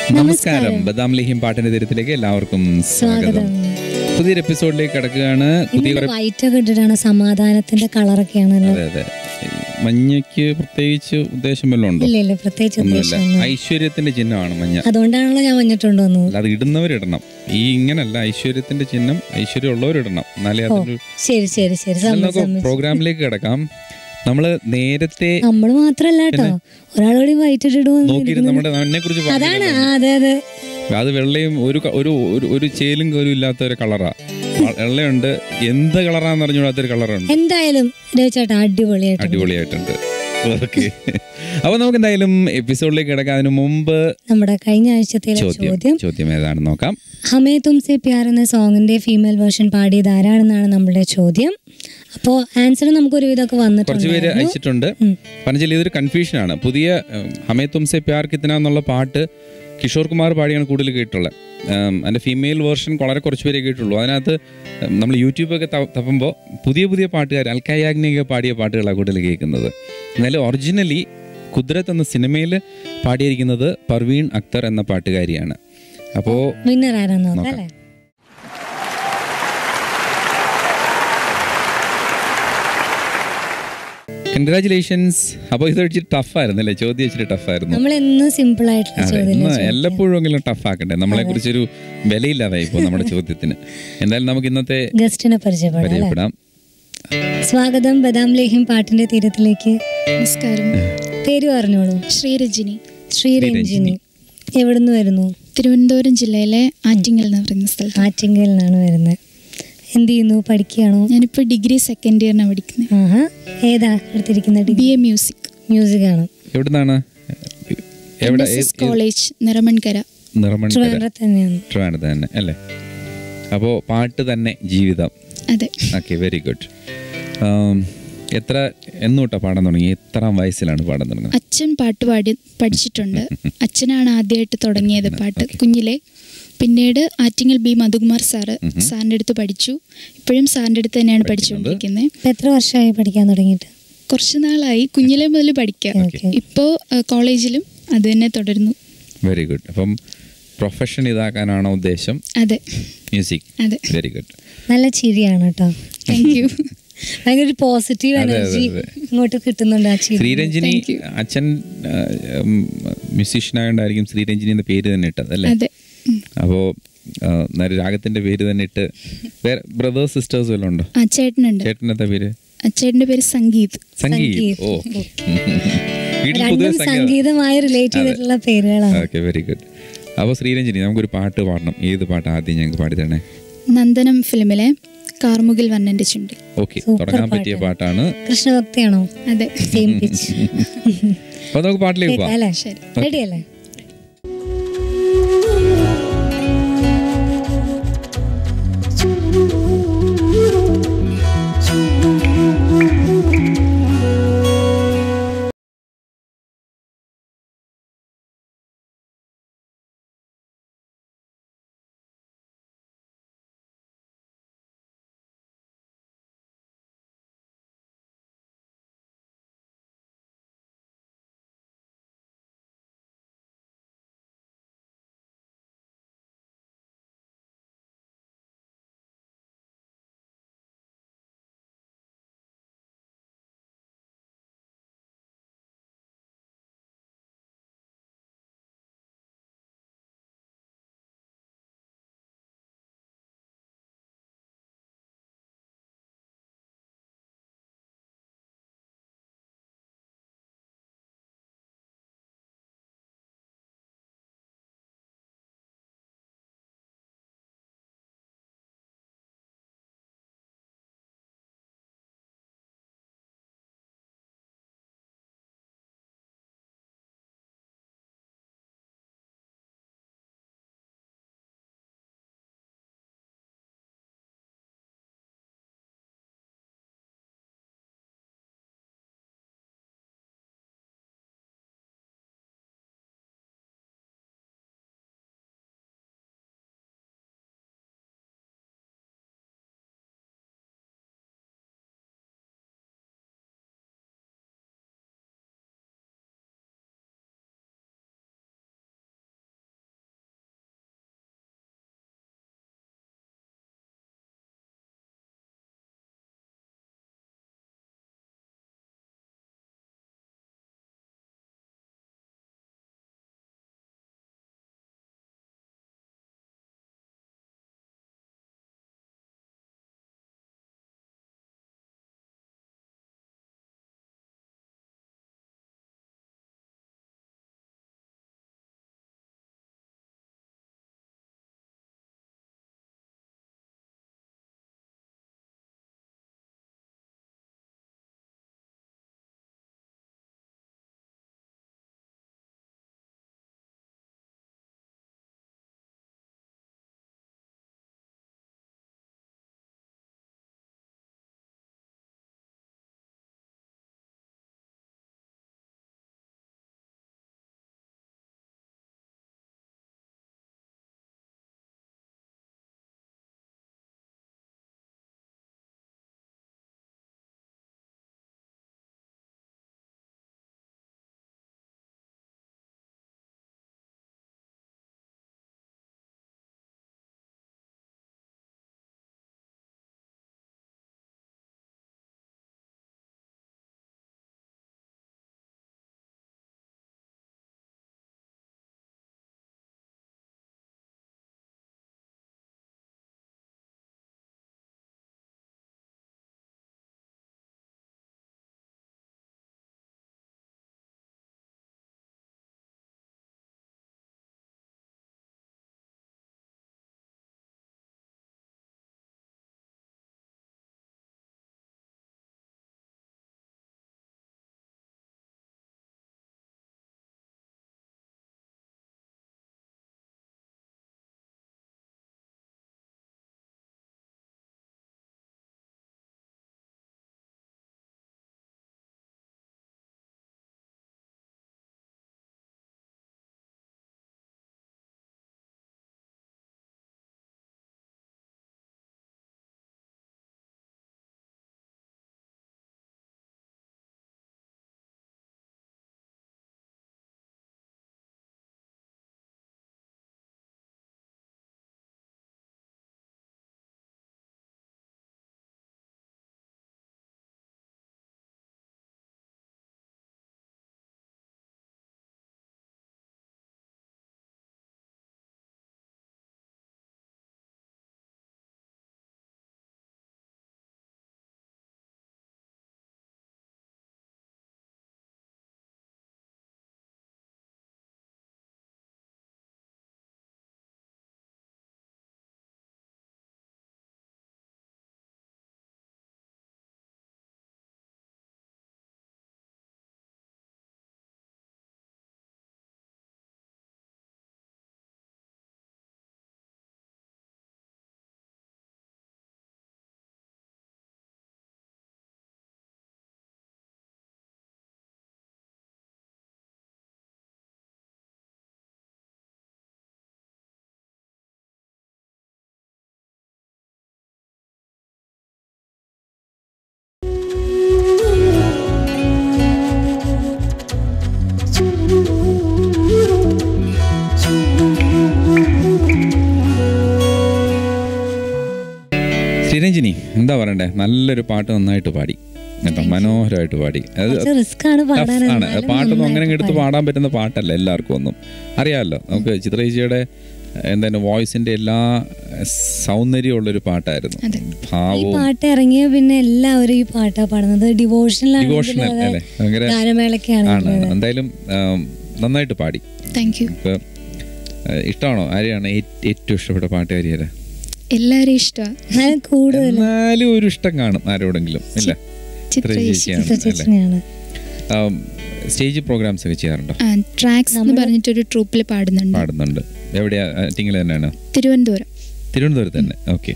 നമസ്കാരം ബദാം ലേഹിം പാട്ടിന്റെ തീരത്തിലേക്ക് എല്ലാവർക്കും സ്വാഗതം സ്വാഗതം പുതിയൊരു എപ്പിസോഡിലേക്ക് കിടക്കുകയാണ് പുതിയ ഇന്ന് കുറെ വൈറ്റ് ഒക്കെ ഇട്ടിട്ടാണ് സമാധാനത്തിന്റെ കളറൊക്കെയാണല്ലോ അതെ അതെ ഈ മഞ്ഞയ്ക്ക് പ്രത്യേകിച്ച് ഉദ്ദേശം വല്ലതും ഉണ്ടോ ഇല്ല ഇല്ല പ്രത്യേകിച്ച് ഒന്നുമില്ല ഉദ്ദേശമൊന്നും ഐശ്വര്യത്തിന്റെ ചിഹ്നമാണ് മഞ്ഞ അതുകൊണ്ടാണല്ലോ ഞാൻ മഞ്ഞിട്ടുണ്ട് വന്നത് അല്ലാതെ ഇടുന്നവരിടണം ഈ ഇങ്ങനല്ല ഐശ്വര്യത്തിന്റെ ചിഹ്നം ഐശ്വര്യം ഉള്ളവരിടണം എന്നാലേ അതിന്റെ ശരി ശരി ശരി എന്നാൽ സമ്മതിച്ചു നമുക്ക് സമ്മതിച്ചു പ്രോഗ്രാമിലേക്ക് കിടക്കാം നമ്മള് നേരത്തെ നമ്മള് മാത്രല്ല കേട്ടോ ഒരാളോട് വൈറ്റ് ഇട്ടിടുവന്ന് നോക്കിയിരുന്ന നമ്മുടെ എന്നെ കുറിച്ച് അതാണ് ആ, അതെ അതെ അത് വെള്ളയും ഒരു ക- ഒരു ഒരു- ഒരു ചേലും കോലും ഇല്ലാത്ത ഒരു കളറാ വ- വെള്ളയുണ്ട് എന്ത് കളറാന്ന് അറിഞ്ഞൂടാത്തൊരു കളറുണ്ട് എന്തായാലും രവിചേട്ടാ അടിപൊളിയായിട്ട് അടിപൊളിയായിട്ടുണ്ട് ഓക്കെ അപ്പൊ നമുക്ക് എന്തായാലും എപ്പിസോഡിലേക്ക് കിടക്കാം അതിന് മുമ്പ് നമ്മുടെ കഴിഞ്ഞ ആഴ്ചത്തിലെ ചോദ്യം ചോദ്യം ചോദ്യം ഏതാണെന്ന് നോക്കാം ഹമേ തുംസെ പ്യാർ എന്ന സോങ്ങിന്റെ ഫീമെയിൽ വേർഷൻ പാടിയത് ആരാണെന്നാണ് നമ്മുടെ ചോദ്യം അപ്പോ ആൻസർ നമുക്ക് ഒരു ഇതൊക്കെ കുറച്ച് പേര് വന്നിട്ടുണ്ട് അയച്ചിട്ടുണ്ട് പറഞ്ഞാൽ ഇതൊരു കൺഫ്യൂഷനാണ് പുതിയ ഉം, ഹമേ തുംസെ പ്യാർ കിത്തന എന്നുള്ള പാട്ട് കിഷോർ കുമാർ പാടിയാണ് കൂടുതൽ കേട്ടിട്ടുള്ളത് ഉം, അതിന്റെ ഫീമെയിൽ വേർഷൻ വളരെ കുറച്ച് പേരെ കേട്ടുള്ളൂ അതിനകത്ത് ഉം, നമ്മൾ യൂട്യൂബൊക്കെ ത- തപ്പുമ്പോൾ പുതിയ പുതിയ പാട്ടുകാർ അൽക്കയാഗ്നിയൊക്കെ പാടിയ പാട്ടുകളാണ് കൂടുതൽ കേൾക്കുന്നത് എന്നാലും ഒറിജിനലി കുദ്രത്ത് എന്ന സിനിമയിൽ പാടിയിരിക്കുന്നത് പർവീൺ അക്തർ എന്ന പാട്ടുകാരിയാണ് അപ്പോൾ വിന്നർ ആരാന്ന് നോക്കാം അല്ലേ കൺഗ്രാചുലേഷൻസ് അപ്പോൾ ഇത് ഇച്ചിരി ടഫായിരുന്നു അല്ലേ ചോദ്യം ഇച്ചിരി ടഫായിരുന്നു നമ്മൾ എന്നും സിമ്പിൾ ആയിട്ടുള്ള അതെ ചോദ്യം ഇന്ന് എല്ലപ്പോഴും എങ്കിലും ടഫ് ആക്കണ്ടേ നമ്മളെ കുറിച്ചൊരു വിലയില്ലാതായി ഇപ്പോൾ നമ്മുടെ ചോദ്യത്തിന് എന്തായാലും നമുക്ക് ഇന്നത്തെ ഗസ്റ്റിനെ പരിചയപ്പെടാം അല്ലേ? പരിചയപ്പെടാം സ്വാഗതം ബദാം ലേഹ്യം പാട്ടിന്റെ തീരത്തിലേക്ക് നമസ്കാരം പേര് പറഞ്ഞോളൂ ശ്രീരഞ്ജിനി ശ്രീരഞ്ജിനി എവിടുന്ന് വരുന്നു തിരുവനന്തപുരം ജില്ലയിലെ ആറ്റിങ്ങൽ എന്ന് പറയുന്ന സ്ഥലത്ത് ആറ്റിങ്കയിൽ നിന്നാണ് വരുന്നത് എന്ത് ചെയ്യുന്നു പഠിക്കുകയാണോ ഞാനിപ്പോൾ ഡിഗ്രി സെക്കൻഡ് ഇയറിനാണ് പഠിക്കുന്നത് ആഹാ ഏതാ എടുത്തിരിക്കുന്ന ബി എ മ്യൂസിക് മ്യൂസിക് ആണ് എവിടുന്നാണ് എവിടെ എസ് കോളേജ് നിറമൺകര നിർമ്മൺ ട്രിവാൻഡ്രത്ത് തന്നെയാണ് ട്രിവാൻഡ്രത്ത് തന്നെ അല്ലേ അപ്പോൾ പാട്ട് തന്നെ ജീവിതം അതെ ഓക്കെ വെരി ഗുഡ് എത്ര എന്നൂട്ടാ പാടാൻ തുടങ്ങി എത്ര വയസ്സിലാണ് പാടാൻ തുടങ്ങുന്നത് അച്ഛൻ പാട്ട് പാടി പഠിച്ചിട്ടുണ്ട് അച്ഛനാണ് ആദ്യമായിട്ട് തുടങ്ങിയത് പാട്ട് കുഞ്ഞിലെ പിന്നീട് ആറ്റിങ്ങൽ ബി മധുകുമാർ സാറ് സാറിൻ്റെ അടുത്ത് പഠിച്ചു ഇപ്പോഴും സാറിൻ്റെ അടുത്ത് തന്നെയാണ് പഠിച്ചുകൊണ്ടിരിക്കുന്നത് ഇപ്പൊ എത്ര വർഷമായി പഠിക്കാൻ തുടങ്ങിയിട്ട് കുറച്ച് നാളായി കുഞ്ഞിലെ മുതൽ പഠിക്കാം Okay. ഇപ്പോൾ കോളേജിലും അത് തന്നെ തുടരുന്നു വെരി ഗുഡ് അപ്പം പ്രൊഫഷൻ ഇതാക്കാനാണോ ഉദ്ദേശം അതെ മ്യൂസിക് അതെ വെരി ഗുഡ് നല്ല ചിരിയാണ് കേട്ടോ താങ്ക് യു ഭയങ്കര ഒരു പോസിറ്റീവ് അതെ, അതെ, എനർജി അതെ. ഇങ്ങോട്ട് കിട്ടുന്നുണ്ട് ആ ചിരി ശ്രീരഞ്ജിനി അച്ഛൻ മ്യൂസീഷ്യൻ ആയതുകൊണ്ടായിരിക്കും ശ്രീരഞ്ജിനി എന്ന പേര് തന്നെ ഇട്ടത് അല്ലേ അതെ ഉം. അപ്പോൾ രാഗത്തിന്റെ പേര് തന്നെ ഇട്ട് വേറെ ബ്രദേഴ്സ് സിസ്റ്റേഴ്സ് വല്ലതും ഉണ്ടോ ആ ചേട്ടനുണ്ട് ചേട്ടനത്തെ പേര് ആ ചേട്ടൻ്റെ പേര് സംഗീത് സംഗീത് സംഗീത്. ഓ വീട്ടിൽ പൊതുവെ രണ്ടും സംഗീതം സംഗീതമായി റിലേറ്റ് ചെയ്തിട്ടുള്ള പേരുകളാണ് ഓക്കെ വെരി ഗുഡ് അപ്പോൾ ശ്രീരഞ്ജിനി നമുക്കൊരു പാട്ട് പാടണം ഏത് പാട്ട് ആദ്യം ഞങ്ങൾക്ക് പാടി തരണേ നന്ദനം ഫിലിമിലെ കാർമുകിൽ വർണ്ണന്റെ ചുണ്ടിൽ ഓക്കെ Super തുടങ്ങാൻ പറ്റിയ പാട്ടാണ് കൃഷ്ണഭക്തിയാണോ അതെ സെയിം പിച്ച് അപ്പോൾ നമുക്ക് പാട്ടിലേക്ക് പോവാം അല്ലേ ശരി റെഡി അല്ലേ ശ്രീരഞ്ജിനി എന്താ പറയണ്ടേ നല്ലൊരു പാട്ട് നന്നായിട്ട് പാടി കേട്ടോ മനോഹരമായിട്ട് പാടി അത് കുറച്ച് റിസ്ക് ആണ് tough പാടാൻ ആണ് എന്നാലും പാട്ടൊന്നും അങ്ങനെ നന്നായിട്ട് എടുത്ത് പാടാൻ പറ്റുന്ന പാട്ടല്ല എല്ലാവർക്കും ഒന്നും അറിയാമല്ലോ നമുക്ക് ചിത്രേച്ചിയുടെ എന്താണ് വോയിസിന്റെ എല്ലാ സൗന്ദര്യമുള്ളൊരു പാട്ടായിരുന്നു അതെ. ഈ ഭാവവും പാട്ട് ഇറങ്ങിയ പിന്നെ എല്ലാവരും ഈ പാട്ടാ പാടുന്നത് ഡിവോഷണൽ ഡിവോഷണൽ അല്ലേ ഭയങ്കര ഗാനമേളൊക്കെ ആണ് ആണെങ്കിലും എന്തായാലും ആം, നന്നായിട്ട് പാടി താങ്ക് യു നമുക്ക് ആ, ഇഷ്ടമാണോ ആരെയാണ് ഏ- ഏറ്റവും ഇഷ്ടപ്പെട്ട പാട്ടുകാരിയാരാ എല്ലാവരും ഇഷ്ടമാണ് എന്നാലും കൂടുതൽ എന്നാലും ഒരു ഇഷ്ടം കാണും ആരോടെങ്കിലും ഇല്ല ചിത്ര ചേച്ചി ചേച്ചിയാണ് അല്ലേ ചേച്ചിനെയാണ് ആം, സ്റ്റേജ് പ്രോഗ്രാംസ് ഒക്കെ ചെയ്യാറുണ്ടോ ആ ട്രാക്സ് എന്ന് പറഞ്ഞിട്ടൊരു ട്രൂപ്പിൽ പാടുന്നുണ്ട് പാടുന്നുണ്ട് എവിടെയാ ടിങ്ങിൽ തന്നെയാണ് തിരുവനന്തപുരം തിരുവനന്തപുരത്ത് തന്നെ ഓക്കെ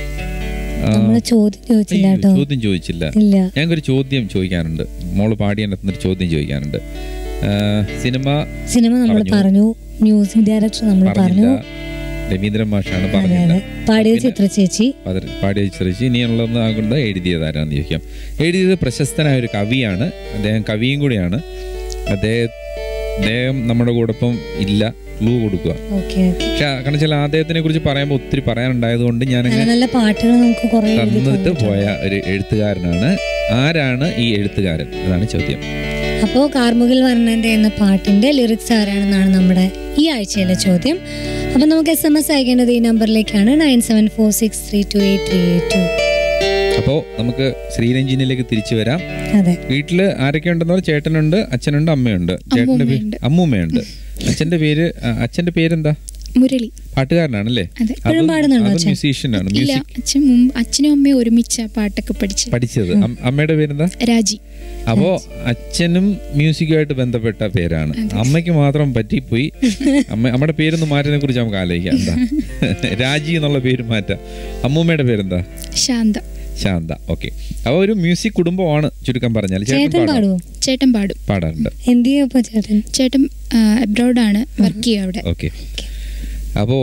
നമ്മള് ചോദ്യം ചോദിച്ചില്ല കേട്ടോ ചോദ്യം ചോദിച്ചില്ല ഇല്ല ഞങ്ങൾക്കൊരു ചോദ്യം ചോദിക്കാനുണ്ട് മോള് പാടിയതിനകത്തുനിന്ന് ഒരു ചോദ്യം ചോദിക്കാനുണ്ട് ആ, സിനിമ സിനിമ നമ്മൾ പറഞ്ഞു. പറഞ്ഞു മ്യൂസിക് ഡയറക്ടർ നമ്മൾ പറഞ്ഞില്ല പറഞ്ഞു രവീന്ദ്രൻ മാഷാണ് അതെ പറഞ്ഞില്ല അതെ പാടിയത് ചിത്ര ചേച്ചി അത് പാടിയ ചിരിച്ച് ഇനിയുള്ളതെന്ന് ആകൊണ്ട് എഴുതിയത് ആരാന്ന് ചോദിക്കാം എഴുതിയത് പ്രശസ്തനായ ഒരു കവിയാണ് അദ്ദേഹം കവിയും കൂടിയാണ് അദ്ദേഹം അദ്ദേഹം നമ്മുടെ കൂടൊപ്പം ഇല്ല ക്ലൂ കൊടുക്കുക ഓക്കെ ഓക്കെ പക്ഷെ കാരണം വെച്ചാൽ അദ്ദേഹത്തിനെ കുറിച്ച് പറയുമ്പോൾ ഒത്തിരി പറയാനുണ്ടായത് കൊണ്ട് നല്ല ഞാനങ്ങനെ നല്ല പാട്ടുകൾ നമുക്ക് കുറെ എഴുതി തന്നിട്ട് തന്നിട്ടുണ്ട്. പോയ ഒരു എഴുത്തുകാരനാണ് ആരാണ് ഈ എഴുത്തുകാരൻ അതാണ് ചോദ്യം അപ്പോൾ കാർമുകിൽ വർണ്ണന്റെ എന്ന പാട്ടിന്റെ ലിറിക്സ് ആരാണെന്നാണ് നമ്മുടെ ഈ ആഴ്ചയിലെ ചോദ്യം അപ്പൊ നമുക്ക് എസ് എം എസ് അയക്കേണ്ടത് ഈ നമ്പറിലേക്കാണ് nine seven four six three two eight three eight two അപ്പോൾ നമുക്ക് ശ്രീരഞ്ജിനിലേക്ക് തിരിച്ചു വരാം അതെ വീട്ടില് ആരൊക്കെ ഉണ്ടെന്ന് പറഞ്ഞാൽ ചേട്ടനുണ്ട് അച്ഛനുണ്ട് അമ്മയുണ്ട് ചേട്ടന്റെ പേര് അമ്മൂമ്മയുണ്ട്. അമ്മൂമ്മയുണ്ട് അച്ഛന്റെ പേര് ആ, അച്ഛന്റെ പേരെന്താ മുരളി പാട്ടുകാരനാണല്ലേ അതെ ഇപ്പോഴും പാടുന്നുണ്ടോ അച്ഛൻ? മ്യൂസീഷ്യൻ ആണ് ഇല്ല മ്യൂസിക് അച്ഛൻ മുമ്പ് അച്ഛനും അമ്മയും ഒരുമിച്ച് ആ പാട്ടൊക്കെ പഠിച്ചു പഠിച്ചത് അം- അമ്മയുടെ പേരെന്താ രാജി അപ്പോ അച്ഛനും മ്യൂസിക്കുമായിട്ട് ബന്ധപ്പെട്ട പേരാണ് അമ്മയ്ക്ക് മാത്രം പറ്റിപ്പോയി അമ്മ നമ്മുടെ പേരൊന്ന് മാറ്റിനെ കുറിച്ച് നമുക്ക് ആലോചിക്കാം എന്താ രാജി എന്നുള്ള പേര് മാറ്റാം അമ്മൂമ്മയുടെ പേരെന്താ ശാന്ത ശാന്ത ഓക്കെ അപ്പൊ ഒരു മ്യൂസിക് കുടുംബമാണ് ചുരുക്കം പറഞ്ഞാൽ ചേട്ടൻ ചേട്ടൻ പാടാം പാടുവോ ചേട്ടൻ പാടും പാടാറുണ്ട് എന്ത് ചെയ്യപ്പോ ചേട്ടൻ ചേട്ടൻ അബ്രോഡാണ് വർക്ക് ചെയ്യുക അവിടെ ഓക്കെ അപ്പോൾ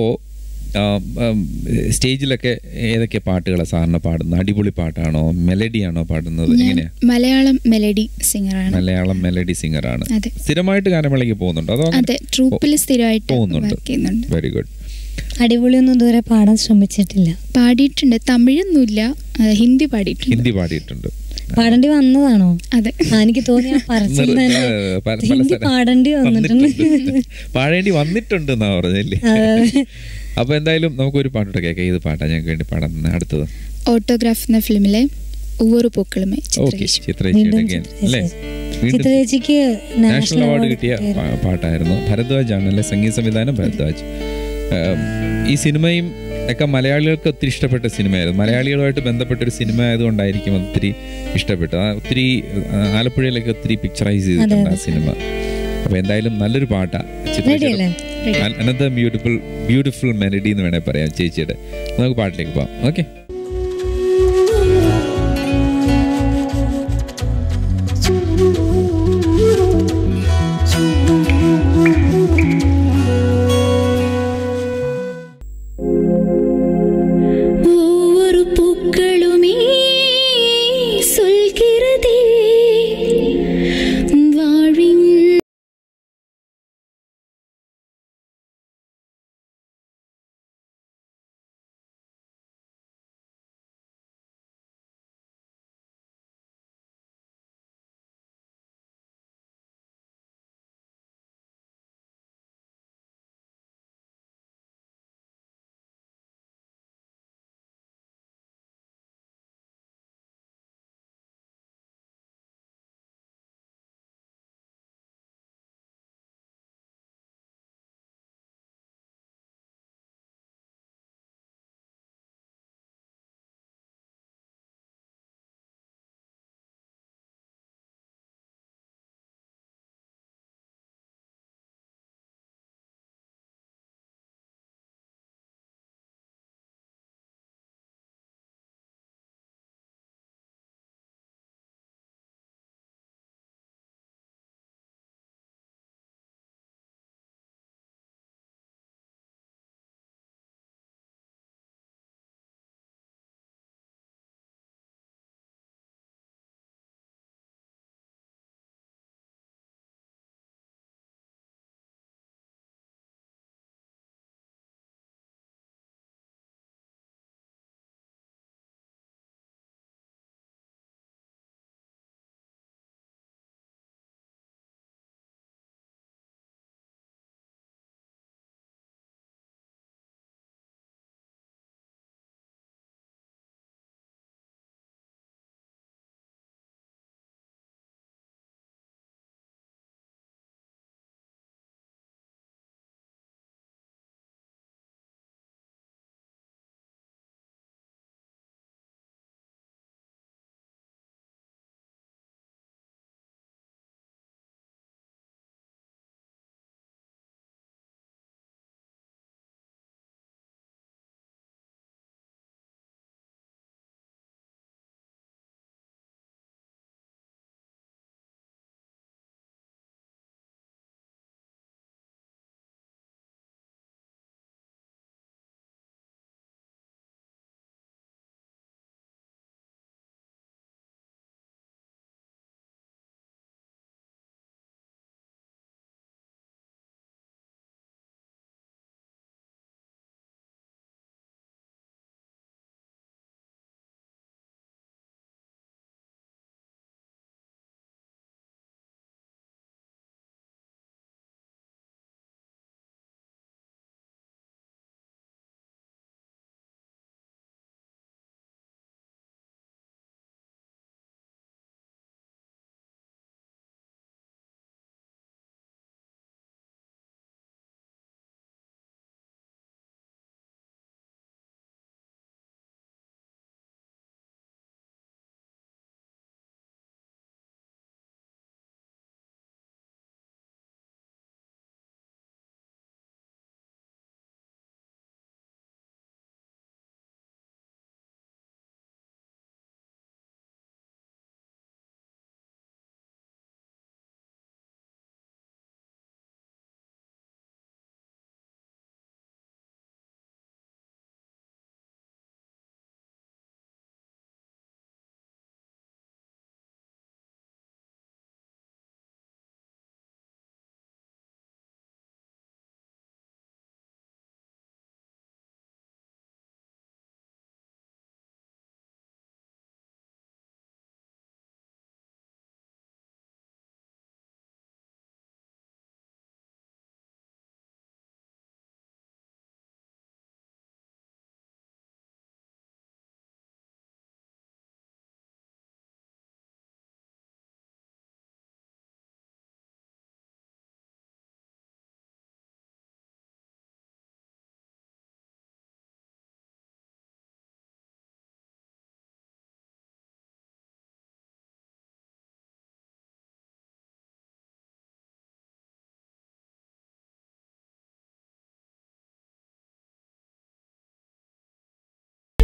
സ്റ്റേജിലൊക്കെ ഏതൊക്കെ പാട്ടുകളാണ് സാറിന് പാടുന്നത് അടിപൊളി പാട്ടാണോ മെലഡിയാണോ പാടുന്നത് ഞാൻ എങ്ങനെയാ മലയാളം മെലഡി സിംഗറാണ് മലയാളം മെലഡി സിംഗറാണ് അതെ സ്ഥിരമായിട്ട് ഗാനമേളയ്ക്ക് പോകുന്നുണ്ടോ അതോ അതെ ട്രൂപ്പിൽ സ്ഥിരമായിട്ട് പോകുന്നുണ്ട്. വർക്ക് ചെയ്യുന്നുണ്ട് വെരി ഗുഡ് അടിപൊളിയൊന്നും ഇതുവരെ പാടാൻ ശ്രമിച്ചിട്ടില്ല പാടിയിട്ടുണ്ട് തമിഴൊന്നുമില്ല ആ, ഹിന്ദി പാടിയിട്ടുണ്ട് ഹിന്ദി പാടിയിട്ടുണ്ട് പാടേണ്ടി വന്നതാണോ അതെ ആ, എനിക്ക് തോന്നി ആ പറച്ചിൽ നിർ- തന്നെ ഏഹ് പല- പല ഹിന്ദി സ്ഥലം- പാടേണ്ടി വന്നിട്ടുണ്ട് വന്നിട്ടുണ്ട്. പാടേണ്ടി വന്നിട്ടുണ്ട് എന്നാ പറഞ്ഞല്ലേ അതെ. അപ്പൊ എന്തായാലും നമുക്ക് ഒരു പാട്ടോടെ കേൾക്കാം ഏത് പാട്ടാ ഞങ്ങൾക്ക് വേണ്ടി പാടാൻ തന്നെ അടുത്തത് ഓട്ടോഗ്രാഫ് എന്ന ഫിലിമിലെ ഒവ്വൊരു പൂക്കളുമേ ഓക്കെ ചിത്രകേശി ചിത്രേച്ചിയുടെ വീണ്ടും again, ചിത്രേച്ചി. അല്ലേ വീണ്ടും ചിത്രചേച്ചിക്ക് നാഷണൽ അവാർഡ് കിട്ടിയ പാ- പാട്ടായിരുന്നു ഭരദ്വാജ് ആണ് അല്ലെ സംഗീത സംവിധാനം ഭരദ്വാജ് ഏം, ഈ സിനിമയും ഒക്കെ മലയാളികൾക്ക് ഒത്തിരി ഇഷ്ടപ്പെട്ട സിനിമയായിരുന്നു മലയാളികളുമായിട്ട് ബന്ധപ്പെട്ട ഒരു സിനിമ ആയതുകൊണ്ടായിരിക്കും അത് ഒത്തിരി ഇഷ്ടപ്പെട്ടത് ആ ഒത്തിരി ആ, ആലപ്പുഴയിലൊക്കെ ഒത്തിരി പിക്ചറൈസ് ചെയ്തിട്ടുണ്ട് ആ സിനിമ അപ്പൊ എന്തായാലും നല്ലൊരു പാട്ടാ Ready അല്ലേ? അനദർ ബ്യൂട്ടിഫുൾ ബ്യൂട്ടിഫുൾ മെലഡി എന്ന് വേണേൽ പറയാം ചേച്ചിയുടെ നമുക്ക് പാട്ടിലേക്ക് പോവാം ഓക്കെ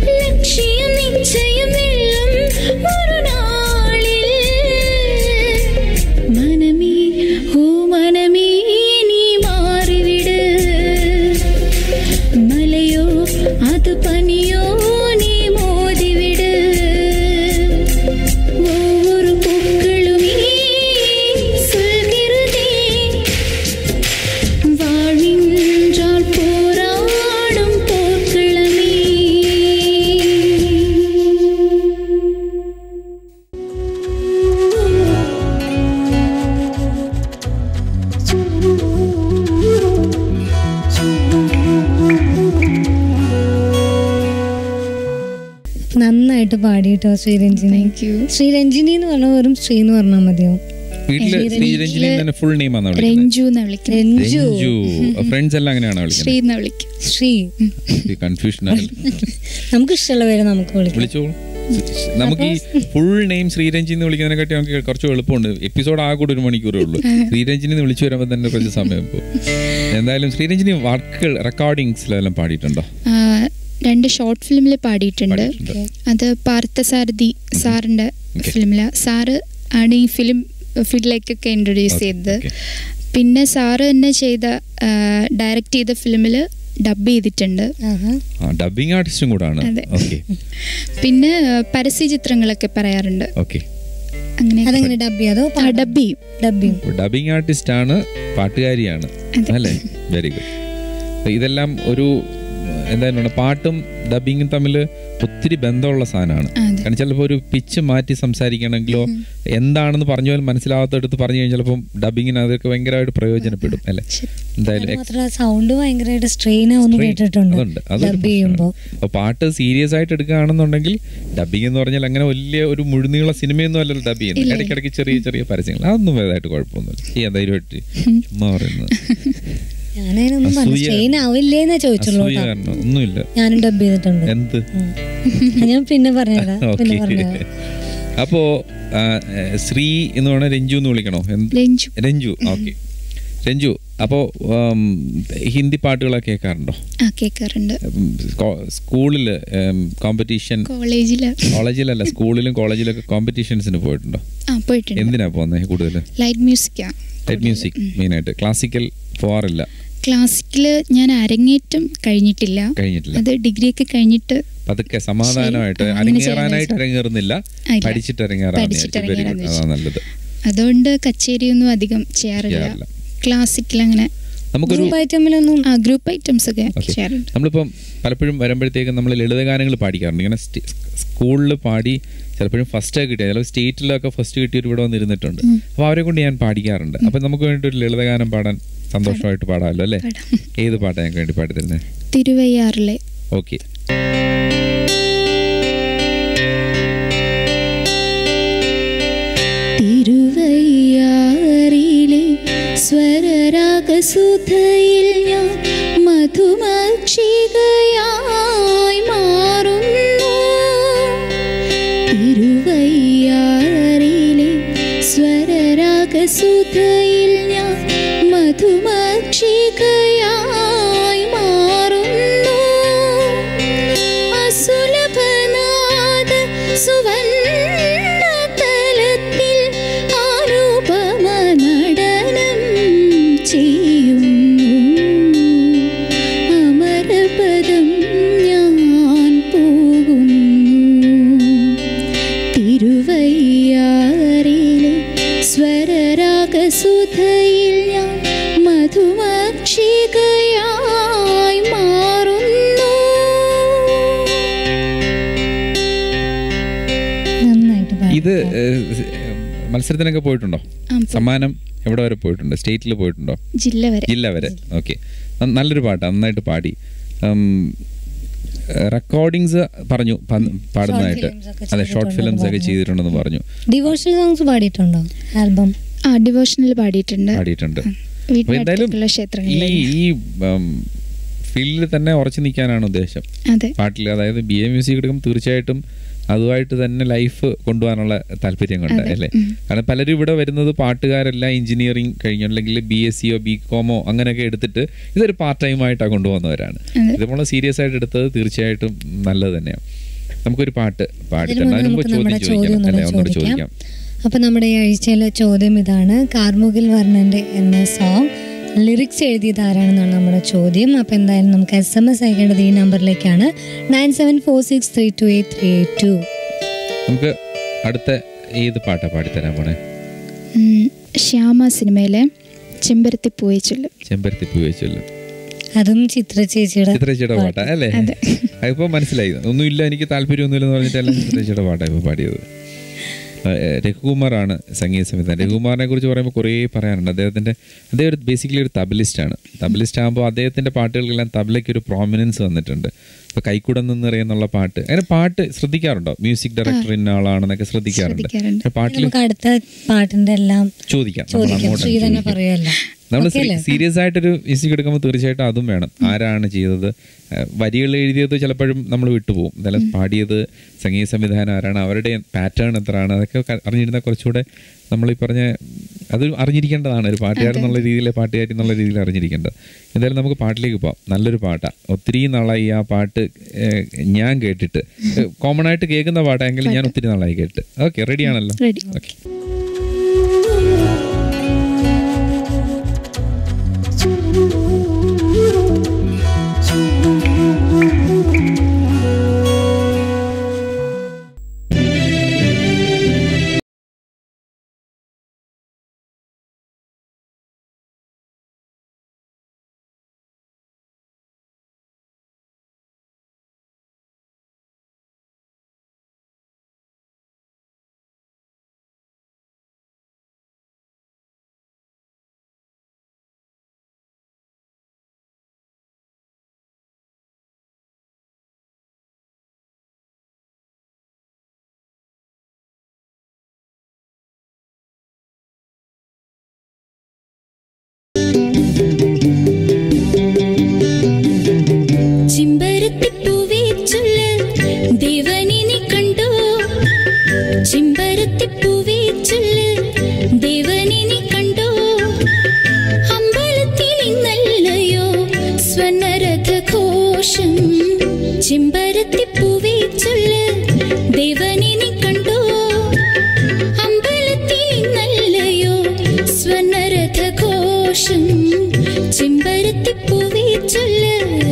ലക്ഷ്യം നിശ്ചയം വെള്ളം ഒരു നാളിൽ മനമേ ഓ മനമേ നീ മാറിവിട് മലയോ അത് പനിയോ നീ മോതിവിട് ஒவ்வொரு பூக்களுமே சொல்கிறதே வாழ்வின்றால் போராடும் போர்க்களமே നന്നായിട്ട് പാടിയിട്ടോ ശ്രീരഞ്ജിനി താങ്ക് യു ശ്രീരഞ്ജിനി എന്ന് പറഞ്ഞ വെറും ശ്രീ എന്ന് പറഞ്ഞാൽ മതിയോ വീട്ടില് ശ്രീരഞ്ജിനി തന്നെ ഫുൾ നെയിം ആണോ വിളിക്കുന്നത് രഞ്ജു എന്ന് വിളിക്കും രഞ്ജു രഞ്ജു ഫ്രണ്ട്സ് എല്ലാം അങ്ങനെയാണോ ശ്രീ വിളിക്കുന്നത് എന്ന് വിളിക്കും ശ്രീ കൺഫ്യൂഷൻ ആയി നമുക്ക് ഇഷ്ടമുള്ള പേര് നമുക്ക് വിളിക്കാം വിളിച്ചോളൂ നമുക്ക് ഈ ഫുൾ നെയിം ശ്രീരഞ്ജി എന്ന് വിളിക്കുന്നതിനെക്കാട്ടി നമുക്ക് കുറച്ച് എളുപ്പമുണ്ട് എപ്പിസോഡ് ആകെ കൂടെ ഒരു മണിക്കൂറേ ഉള്ളൂ ശ്രീരഞ്ജിനി എന്ന് വിളിച്ചു വരുമ്പോൾ തന്നെ കുറച്ച് സമയം പോകും എന്തായാലും ശ്രീരഞ്ജിനി വർക്കുകൾ റെക്കോർഡിങ്സിലെല്ലാം പാടിയിട്ടുണ്ടോ ആ, രണ്ട് ഷോർട്ട് ഫിലിമിൽ പാടിയിട്ടുണ്ട് പാടിയിട്ടുണ്ട് അത് പാർത്ഥസാരഥി സാറിന്റെ Okay. ഫിലിമില് സാറ് ആണ് ഈ ഫിലിം ഫീൽഡിലേക്കൊക്കെ ഇൻട്രൊഡ്യൂസ് Okay, ചെയ്തത് okay. പിന്നെ സാറ് തന്നെ ചെയ്ത ഡയറക്റ്റ് ചെയ്ത ഫിലിമിൽ ഡബ് ചെയ്തിട്ടുണ്ട് ആഹാ. ഡബിങ് ആർട്ടിസ്റ്റും കൂടാണ് അതെ. ഓക്കെ പിന്നെ ആ, പരസ്യ ചിത്രങ്ങളൊക്കെ പറയാറുണ്ട് ഓക്കെ അങ്ങനെ അതെങ്ങനെ ഡബ് ചെയ്യാതോ ഡബ് ചെയ്യും ഡബ് ചെയ്യും ഡബിങ് ആർട്ടിസ്റ്റ് ആണ് പാട്ടുകാരിയാണ് അതെ. അല്ലേ വെരി ഗുഡ് ഇതെല്ലാം ഒരു എന്തായാലും പാട്ടും ഡബിങ്ങും തമ്മിൽ ഒത്തിരി ബന്ധമുള്ള സാധനമാണ് അതെ. കാരണം ചിലപ്പോൾ ഒരു പിച്ച് മാറ്റി സംസാരിക്കണമെങ്കിലോ എന്താണെന്ന് പറഞ്ഞു പോലും മനസ്സിലാവാത്തടുത്ത് പറഞ്ഞു കഴിഞ്ഞാൽ ചിലപ്പം ഡബിങ്ങിന് അതൊക്കെ ഭയങ്കരമായിട്ട് പ്രയോജനപ്പെടും അല്ലേ എന്തായാലും ex- മാത്രമല്ല സൗണ്ട് ഭയങ്കരമായിട്ട് സ്ട്രെയിൻ ആവുന്നു Strain. കേട്ടിട്ടുണ്ട് അതുണ്ട് അതൊരു ഡബ് ചെയ്യുമ്പോ പ്രശ്നമാണ്. അപ്പൊ പാട്ട് സീരിയസ് ആയിട്ട് എടുക്കുകയാണെന്നുണ്ടെങ്കിൽ ഡബിങ് എന്ന് പറഞ്ഞാൽ അങ്ങനെ വലിയ ഒരു മുഴുനീള സിനിമയൊന്നും അല്ലല്ലോ ഡബ് ചെയ്യുന്നത് ഇല്ല. ഇടയ്ക്കിടയ്ക്ക് ചെറിയ ചെറിയ പരസ്യങ്ങൾ അതൊന്നും വലുതായിട്ട് കുഴപ്പമൊന്നുമില്ല ഈ ധൈര്യമായിട്ട് ചുമ്മാ പറയുന്നത് ഞാനതിനൊന്നും പറഞ്ഞു അസൂയ. സ്ട്രെയിൻ ആവില്ലേന്നാ ചോദിച്ചുള്ളൂ അസൂയ കേട്ടോ കാരണം ഒന്നുമില്ല ഞാനും ഡബ് ചെയ്തിട്ടുണ്ട് എന്ത് ഉം. ഞാൻ പിന്നെ പറഞ്ഞതാ പിന്നെ ഓക്കെ പറഞ്ഞതാ അപ്പോ ആ, ഏ, ശ്രീ എന്ന് പറഞ്ഞാൽ രഞ്ജു എന്ന് വിളിക്കണോ എന്ത് രഞ്ജു രഞ്ജു ഓക്കെ രഞ്ജു അപ്പോ ഉം, ഹിന്ദി പാട്ടുകളൊക്കെ കേൾക്കാറുണ്ടോ ആ കേൾക്കാറുണ്ട് ഉം, സ്കോ- സ്കൂളില് കോമ്പറ്റീഷൻ കോളേജില് കോളേജിലല്ല സ്കൂളിലും കോളേജിലൊക്കെ കോമ്പറ്റീഷൻസിന് പോയിട്ടുണ്ടോ ആ പോയിട്ടുണ്ട് എന്തിനാ പോകുന്നത് കൂടുതൽ ലൈറ്റ് മ്യൂസിക്കാ ലൈറ്റ് മ്യൂസിക് മെയിനായിട്ട് ക്ലാസിക്കൽ പോവാറില്ല ക്ലാസിക്കല് ഞാൻ അരങ്ങേറ്റം കഴിഞ്ഞിട്ടില്ല കഴിഞ്ഞിട്ടില്ല അത് ഡിഗ്രി ഒക്കെ കഴിഞ്ഞിട്ട് പതുക്കെ സമാധാനമായിട്ട് ശരി, ആ, അങ്ങനെ അരങ്ങേറാനായിട്ട് ചെയ്യാന്ന് അരങ്ങേറുന്നില്ല ആ, ഇല്ല. പഠിച്ചിട്ട് അരങ്ങേറാൻ പഠിച്ചിട്ട് വെരി ഗുഡ് അരങ്ങേറാന്ന് അതാ നല്ലത് അതുകൊണ്ട് കച്ചേരിയൊന്നും അധികം ചെയ്യാറില്ല ചെയ്യാറില്ല. ക്ലാസിക്കൽ അങ്ങനെ നമുക്കൊരു ഗ്രൂപ്പ് ഐറ്റമിലൊന്നും ആ ഗ്രൂപ്പ് ഐറ്റംസ് ഒക്കെ Okay. ചെയ്യാറുണ്ട് നമ്മളിപ്പം പലപ്പോഴും വരുമ്പോഴത്തേക്കും നമ്മൾ ലളിതഗാനങ്ങൾ പാടിക്കാറുണ്ട് ഇങ്ങനെ സ്കൂളിൽ പാടി ചിലപ്പോഴും ഫസ്റ്റ് കിട്ടിയ ചിലപ്പോൾ സ്റ്റേറ്റിലൊക്കെ ഫസ്റ്റ് കിട്ടിയവർ ഇവിടെ വന്നിരുന്നിട്ടുണ്ട് അപ്പോൾ അവരെ കൊണ്ട് ഞാൻ പാടിക്കാറുണ്ട് അപ്പം നമുക്ക് വേണ്ടി ഒരു ലളിതഗാനം പാടാൻ സന്തോഷമായിട്ട് പാടാമല്ലോ അല്ലേ പാടാം. ഏത് പാട്ടാണ് ഞങ്ങൾക്ക് വേണ്ടി പാടിത്തരുന്നത് തിരുവയ്യാറിലെ ഓക്കെ തിരുവയ്യാറിലെ സ്വരരാഗസുധയിൽ ഞാൻ മധുമക്ഷികയായി മാറുന്നു തിരുവയ്യാറിലെ സ്വരരാഗസുധയിൽ ഞാൻ മധുമക്ഷികയായി മാറുന്നു അസുലഭനാദ സുവർണതലത്തിൽ ആരൂപമ നടനം ചെയ്യുന്നു അമരപദം ഞാൻ പോകുന്നു തിരുവയ്യാറിലെ സ്വരരാഗസുധയിൽ ഞാൻ മധുമക്ഷികയായി മാറുന്നു നന്നായിട്ട് പാടി. ഇത് ഏഹ്, മത്സരത്തിനൊക്കെ പോയിട്ടുണ്ടോ ആ, പോ- സമ്മാനം എവിടെ വരെ പോയിട്ടുണ്ടോ സ്റ്റേറ്റിൽ പോയിട്ടുണ്ടോ ജില്ല വരെ ജില്ല വരെ ഓക്കെ നല്ലൊരു പാട്ട് നന്നായിട്ട് പാടി റെക്കോർഡിങ്സ് പറഞ്ഞു പ- പാടുന്നതായിട്ട് films ഒക്കെ അതെ ഷോർട്ട് ഫിലിംസ് ഒക്കെ ചെയ്തിട്ടുണ്ടെന്ന് ചെയ്തിട്ടുണ്ടെന്ന് പറഞ്ഞു ഡിവോഷണൽ സോങ്സ് പാടിയിട്ടുണ്ടോ ആൽബം ആ ഡിവോഷനിൽ പാടിയിട്ടുണ്ട് പാടിയിട്ടുണ്ട് അപ്പൊ എന്തായാലും വീട്ടിനടുത്തുള്ള ഈ ക്ഷേത്രങ്ങളിൽ ഈ ഫീൽഡിൽ തന്നെ ഉറച്ചു നിൽക്കാനാണ് ഉദ്ദേശം അതെ പാട്ടിൽ അതായത് ബി എ മ്യൂസിക് എടുക്കും തീർച്ചയായിട്ടും അതുമായിട്ട് തന്നെ ലൈഫ് കൊണ്ടുപോകാനുള്ള താല്പര്യം കൊണ്ട് അല്ലേ കാരണം പലരും ഇവിടെ വരുന്നത് പാട്ടുകാരെല്ലാം എഞ്ചിനീയറിംഗ് കഴിഞ്ഞു അല്ലെങ്കിൽ ബി എസ് സിയോ ബി കോമോ അങ്ങനെയൊക്കെ എടുത്തിട്ട് ഇതൊരു പാർട്ട് ടൈം ആയിട്ടാണ് കൊണ്ടുപോകുന്നവരാണ് അതെ. ഇത് നമ്മൾ സീരിയസ് ആയിട്ട് എടുത്തത് തീർച്ചയായിട്ടും നല്ലത് തന്നെയാണ് നമുക്കൊരു പാട്ട് പാടി അതിന് തന്നെ മുമ്പ് അതിന് മുമ്പ് നമുക്ക് ചോദ്യം നമ്മുടെ ചോദ്യം ചോദിക്കണം അല്ലേ ഒന്നുകൂടെ ഒന്നുകൂടെ ചോദിക്കാം ചോദിക്കാം അപ്പൊ നമ്മുടെ ഈ ആഴ്ചയിലെ ചോദ്യം ഇതാണ് കാർമുകിൽ വർണ്ണന്റെ എന്ന സോങ് ലിറിക്സ് എഴുതിയത് ആരാണെന്നാണ് നമ്മുടെ ചോദ്യം അപ്പൊ എന്തായാലും നമുക്ക് എസ് എം എസ് അയക്കേണ്ടത് ഈ നമ്പറിലേക്കാണ് nine seven four six three two eight three eight two നമുക്ക് അടുത്ത ഏത് പാട്ടാ പാടിത്തരാൻ പോണേ ഉം, ശ്യാമ സിനിമയിലെ ചെമ്പരത്തി പൂവെ ചൊല്ല് ചെമ്പരത്തി പൂ വെച്ചല്ലോ അതും ചിത്ര ചേച്ചിയുടെ ചിത്രച്ചയുടെ പാട്ടാ അല്ലേ അതെ. അതിപ്പോ മനസ്സിലായി ഒന്നുമില്ല എനിക്ക് താല്പര്യമൊന്നുമില്ലെന്ന് പറഞ്ഞിട്ടല്ല ചിത്രച്ചയുടെ പാട്ടാ ഇപ്പൊ പാടിയത് ആ, ഏ, രഘുകുമാറാണ് സംഗീത സംവിധാനം രഘുകുമാറിനെ കുറിച്ച് പറയുമ്പോൾ കുറേ പറയാനുണ്ട് അദ്ദേഹത്തിന്റെ അദ്ദേഹം ഒരു ബേസിക്കലി ഒരു തബലിസ്റ്റാണ് തബലിസ്റ്റ് ആകുമ്പോൾ അദ്ദേഹത്തിന്റെ പാട്ടുകൾക്കെല്ലാം തബലയ്ക്ക് ഒരു പ്രോമിനൻസ് വന്നിട്ടുണ്ട് ഇപ്പൊ കൈക്കുടം നിന്നറിയെന്നുള്ള പാട്ട് അങ്ങനെ പാട്ട് ശ്രദ്ധിക്കാറുണ്ടോ മ്യൂസിക് ഡയറക്ടർ ഇന്ന ആളാണെന്നൊക്കെ ശ്രദ്ധിക്കാറുണ്ട് ശ്രദ്ധിക്കാറുണ്ട്. പക്ഷെ പാട്ടിൽ നമുക്ക് അടുത്ത പാട്ടിന്റെ എല്ലാം ചോദിക്കാം നമ്മൾ ചോദിക്കാം അങ്ങോട്ട് ശ്രീ തന്നെ പറയുമല്ലോ നമ്മൾ Okay അല്ലേ? സീരിയസ് ആയിട്ടൊരു മ്യൂസിക് എടുക്കുമ്പോൾ തീർച്ചയായിട്ടും അതും വേണം ആരാണ് ചെയ്തത് ഏഹ് വരികൾ എഴുതിയത് ചിലപ്പോഴും നമ്മൾ വിട്ടുപോകും എന്തായാലും പാടിയത് സംഗീത സംവിധാനം ആരാണ് അവരുടെ പാറ്റേൺ എത്രയാണ് അതൊക്കെ ക- അറിഞ്ഞിരുന്നാൽ കുറച്ചുകൂടെ നമ്മൾ ഈ പറഞ്ഞ അത് അറിഞ്ഞിരിക്കേണ്ടതാണ് ഒരു പാട്ടുകാരൻ എന്നുള്ള രീതിയിൽ പാട്ടുകാരി എന്നുള്ള രീതിയിൽ അറിഞ്ഞിരിക്കേണ്ടത് എന്തായാലും നമുക്ക് പാട്ടിലേക്ക് പോവാം നല്ലൊരു പാട്ടാണ് ഒത്തിരി നാളായി ആ പാട്ട് ഏഹ്, ഞാൻ കേട്ടിട്ട് കോമൺ ആയിട്ട് കേൾക്കുന്ന പാട്ടായെങ്കിലും ഞാൻ ഒത്തിരി നാളായി കേട്ട് ഓക്കെ റെഡി ആണല്ലോ Ready. ഓക്കെ ചിമ്പരത്തിപ്പൂവേ ചൊല്ല് ദേവനിനെ കണ്ടോ ചിമ്പരത്തിപ്പൂവേ ചൊല്ല് ദേവനിനെ കണ്ടോ അമ്പലത്തിൽ ഇന്നല്ലയോ സ്വനരഥഘോഷം ചിമ്പരത്തിപ്പൂവേ ചൊല്ല് ദേവനിനെ കണ്ടോ അമ്പലത്തിൽ ഇന്നല്ലയോ സ്വനരഥഘോഷം ചിമ്പരത്തിപ്പൂവേ ചൊല്ല്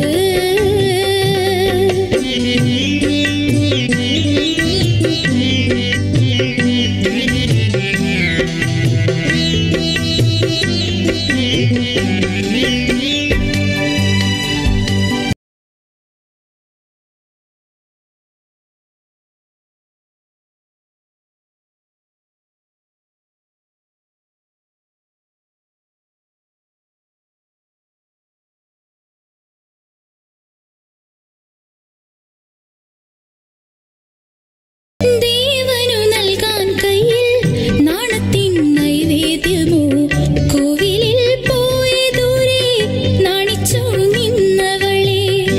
ദേവനു നൽകാൻ കയ്യിൽ നാണത്തിൻ നൈവേദ്യമോ കോവിലിൽ പോയ ദൂരെ നാണിച്ചു നിന്നവളെ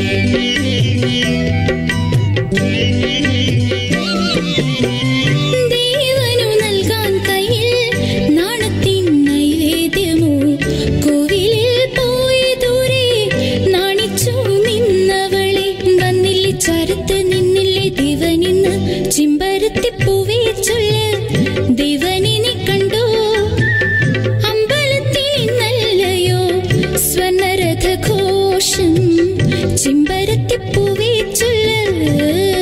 ദേവനു നൽകാൻ കയ്യിൽ നാണത്തിൻ നൈവേദ്യമോ കോവിലിൽ പോയ ദൂരെ നാണിച്ചു നിന്നവളെ വന്നില്ലേ ചരത്ത് നിന്നില്ലേ ദേവനിന്ന് ചിമ്പരത്തിപ്പൂവേ ചൊല്ല് ദേവനിനെ കണ്ടോ അമ്പലത്തിൽ ഇന്നല്ലയോ സ്വനരഥഘോഷം ചിമ്പരത്തിപ്പൂവേ ചൊല്ല്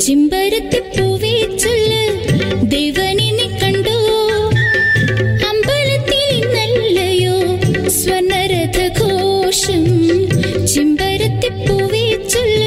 ചിമ്പരത്തിപ്പൂവേ ചൊല്ല് ദേവനെ നീ കണ്ടോ അമ്പലത്തിൽ ഇന്നല്ലയോ സ്വർണരഥഘോഷം ചിമ്പരത്തിപ്പൂവേ ചൊല്ല്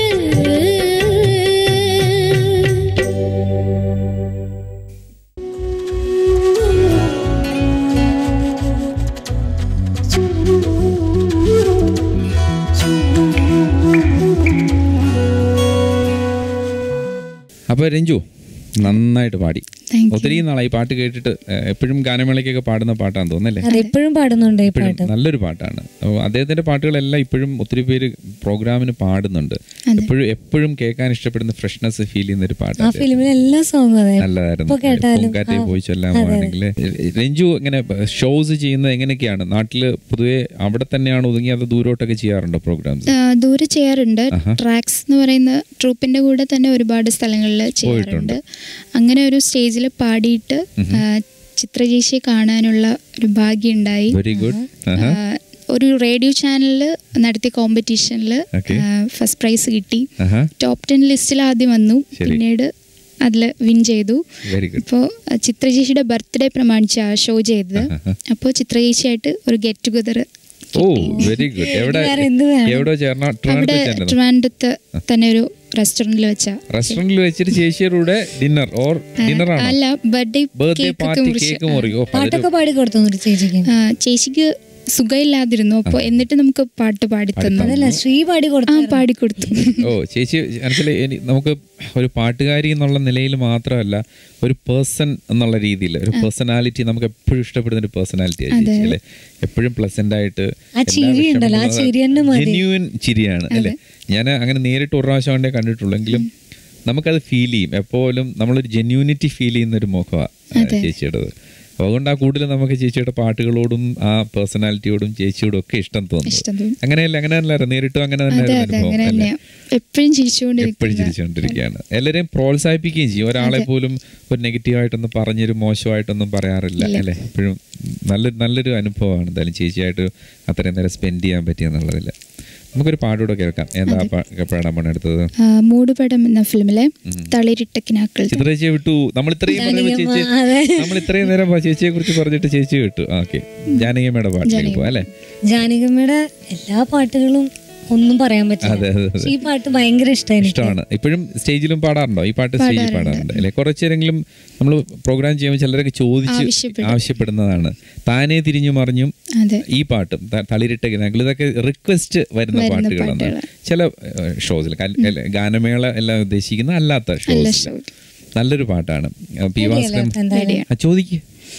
അപ്പൊ രഞ്ജു നന്നായിട്ട് പാടി Thank you. ഒത്തിരി നാളായി പാട്ട് കേട്ടിട്ട് ഏഹ്, എപ്പോഴും ഗാനമേളയ്ക്കൊക്കെ പാടുന്ന പാട്ടാന്ന് തോന്നുന്നല്ലേ അത് എപ്പോഴും പാടുന്നുണ്ട് ഈ ഇപ്പോഴും പാട്ട് നല്ലൊരു പാട്ടാണ് അപ്പോൾ അദ്ദേഹത്തിന്റെ പാട്ടുകളെല്ലാം ഇപ്പോഴും ഒത്തിരി പേര് പ്രോഗ്രാമിന് പാടുന്നുണ്ട് എപ്പോഴും എപ്പോഴും കേൾക്കാൻ ഇഷ്ടപ്പെടുന്ന ഫ്രഷ്നെസ് ഫീൽ ചെയ്യുന്ന ഒരു ആ പാട്ടാണ് ഫിലിമിലെ എല്ലാ സോങ്ങും അതെ നല്ലതായിരുന്നു ഇപ്പൊ കേട്ടാലും പൂങ്കാറ്റെ ആ, പോയി ചൊല്ലാമാണെങ്കിൽ രഞ്ജു ഇങ്ങനെ ഷോസ് ചെയ്യുന്നത് എങ്ങനെയൊക്കെയാണ് നാട്ടില് പൊതുവെ അവിടെ തന്നെയാണ് ഒതുങ്ങി അത് ദൂരോട്ടൊക്കെ ചെയ്യാറുണ്ടോ പ്രോഗ്രാംസ് ആ, ദൂരെ ചെയ്യാറുണ്ട് ട്രാക്സ് എന്ന് പറയുന്ന ട്രൂപ്പിന്റെ കൂടെ തന്നെ ഒരുപാട് സ്ഥലങ്ങളിൽ ചെയ്യാറുണ്ട് അങ്ങനെ ഒരു സ്റ്റേജിൽ പാടിയിട്ട് ആ, ചിത്രചേച്ചിയെ കാണാനുള്ള ഒരു ഭാഗ്യം ഉണ്ടായി വെരി ഗുഡ് ആ, ഒരു റേഡിയോ ചാനലിൽ നടത്തിയ കോമ്പറ്റീഷനിൽ Okay. ഫസ്റ്റ് പ്രൈസ് കിട്ടി ആഹാ ടോപ്പ് ടെൻ ലിസ്റ്റിൽ ആദ്യം വന്നു ശരി. പിന്നീട് അതിൽ വിൻ ചെയ്തു വെരി ഗുഡ് അപ്പോൾ ചിത്രചേച്ചിയുടെ ബർത്ത്ഡേ പ്രമാണിച്ച് ആ ഷോ ചെയ്തത് അപ്പോൾ ചിത്രചേച്ചിയായിട്ട് ഒരു ഗെറ്റ് ടുഗദർ ഓ വെരി ഗുഡ് എവിടെ വേറെ എന്ത് വേണം? എവിടെ ചേർന്ന അവിടെ ട്രിവാൻഡ്രത്ത് ചേർന്നത് ട്രിവാൻഡ്രത്ത് തന്നെ ഒരു റെസ്റ്റോറൻറ്റിൽ വെച്ച റെസ്റ്റോറന്റിൽ വെച്ചിട്ട് ചേച്ചിയുടെ കൂടെ ഡിന്നർ ഓർ ഡിന്നർ ആണോ അല്ല ബർത്ത്ഡേ ബർത്ത്ഡേ കേക്ക് പാർട്ടി മുറിച്ച് കേക്ക് മുറിയോ അതൊരു പാട്ടൊക്കെ പാടി കൊടുത്തു ഒരു ചേച്ചിക്ക് ആ, ചേച്ചിക്ക് സുഖമില്ലാതിരുന്നു അപ്പോൾ എന്നിട്ട് നമുക്ക് പാട്ട് പാടി തന്നു അതല്ല ശ്രീ പാടി ആ കൊടുത്തു പാടിക്കൊടുത്തു ഓ ചേച്ചി മനസ്സിലായി എനി- നമുക്ക് ഒരു പാട്ടുകാരി എന്നുള്ള നിലയിൽ മാത്രമല്ല ഒരു പേഴ്സൺ എന്നുള്ള രീതിയിൽ ഒരു പേഴ്സണാലിറ്റി നമുക്ക് എപ്പോഴും ഇഷ്ടപ്പെടുന്ന ഒരു പേഴ്സണാലിറ്റി ചേച്ചി അല്ലേ എപ്പോഴും പ്ലസന്റ് ആയിട്ട് ആ ചിരി ഉണ്ടല്ലോ, ആ ചിരി തന്നെ മതി. ജെന്യൂൻ ചിരിയാണ് അല്ലേ ഞാൻ അങ്ങനെ നേരിട്ട് ഒരു പ്രാവശ്യം കൊണ്ടേ കണ്ടിട്ടുള്ളൂ എങ്കിലും നമുക്കത് ഫീൽ ചെയ്യും എപ്പോഴും നമ്മളൊരു ജെന്യൂനിറ്റി ഫീൽ ചെയ്യുന്ന ഒരു മുഖമാണ് ചേച്ചിയുടേത് അപ്പോൾ അതുകൊണ്ട് ആ കൂടുതൽ നമുക്ക് ചേച്ചിയുടെ പാട്ടുകളോടും ആ പേഴ്സണാലിറ്റിയോടും ചേച്ചിയോടും ഒക്കെ ഇഷ്ടം തോന്നുന്നു ഇഷ്ടം തോന്നും അങ്ങനെയല്ല അങ്ങനെ അല്ലായിരുന്നു നേരിട്ടും അങ്ങനെ അതെ തന്നെ അതെ അങ്ങനെ തന്നെയാ എപ്പോഴും എപ്പോഴും ചിരിച്ചുകൊണ്ടിരിക്കുന്ന ചിരിച്ചുകൊണ്ടിരിക്കുകയാണ് എല്ലാവരെയും പ്രോത്സാഹിപ്പിക്കുകയും ചെയ്യും ഒരാളെ പോലും ഒരു നെഗറ്റീവായിട്ടൊന്നും പറഞ്ഞൊരു മോശമായിട്ടൊന്നും പറയാറില്ല അല്ലെ എപ്പോഴും നല്ല നല്ലൊരു അനുഭവമാണ് എന്തായാലും ചേച്ചിയായിട്ട് അത്രയും നേരം സ്പെൻഡ് ചെയ്യാൻ പറ്റിയെന്നുള്ളതിൽ നമുക്കൊരു പാട്ടൂടെ കേൾക്കാം എന്താ പാ- പാടാൻ പണെടുത്തത് ആ, മൂടുപടം എന്ന ഫിലിമിലെ തളിരിട്ട കിനാക്കൾ ചിത്രചേച്ചിയെ വിട്ടു നമ്മൾ ഇത്രയും പറയുമ്പോൾ ചേച്ചി അതെ. നമ്മൾ ഇത്രയും നേരം ചേച്ചിയെ കുറിച്ച് പറഞ്ഞിട്ട് ചേച്ചി വിട്ടു ഓക്കെ ജാനകിയമ്മയുടെ പാട്ടിലേക്ക് പോവാം അല്ലേ ജാനകിയമ്മയുടെ എല്ലാ പാട്ടുകളും ഒന്നും പറയാൻ പറ്റില്ല അതെ, അതെ, അതെ. പക്ഷെ ഈ പാട്ട് ഭയങ്കര ഇഷ്ടമായി എനിക്ക് ഇഷ്ടമാണ് ഇപ്പോഴും സ്റ്റേജിലും പാടാറുണ്ടോ ഈ പാട്ട് സ്റ്റേജിൽ പാടാറുണ്ട് അല്ലെ കുറച്ചേരെങ്കിലും നമ്മൾ പ്രോഗ്രാം ചെയ്യുമ്പോൾ ചിലരൊക്കെ ചോദിച്ച് ആവശ്യപ്പെടും. ആവശ്യപ്പെടുന്നതാണ് താനേ തിരിഞ്ഞു മറിഞ്ഞും അതെ ഈ പാട്ടും ത- തളിരിട്ട ഗിനാക്കൾ ഇതൊക്കെ റിക്വസ്റ്റ് വരുന്ന വരുന്ന പാട്ടുകളാണ് പാട്ടുകളാ. ചില ഷോസിൽ ഗാനമേള എല്ലാം ഉദ്ദേശിക്കുന്ന അല്ലാത്ത നല്ല ഷോസ് ഷോ നല്ലൊരു പാട്ടാണ് ആ, പി ഭാസ്കരൻ എന്തായാലും ആ, ചോദിക്ക്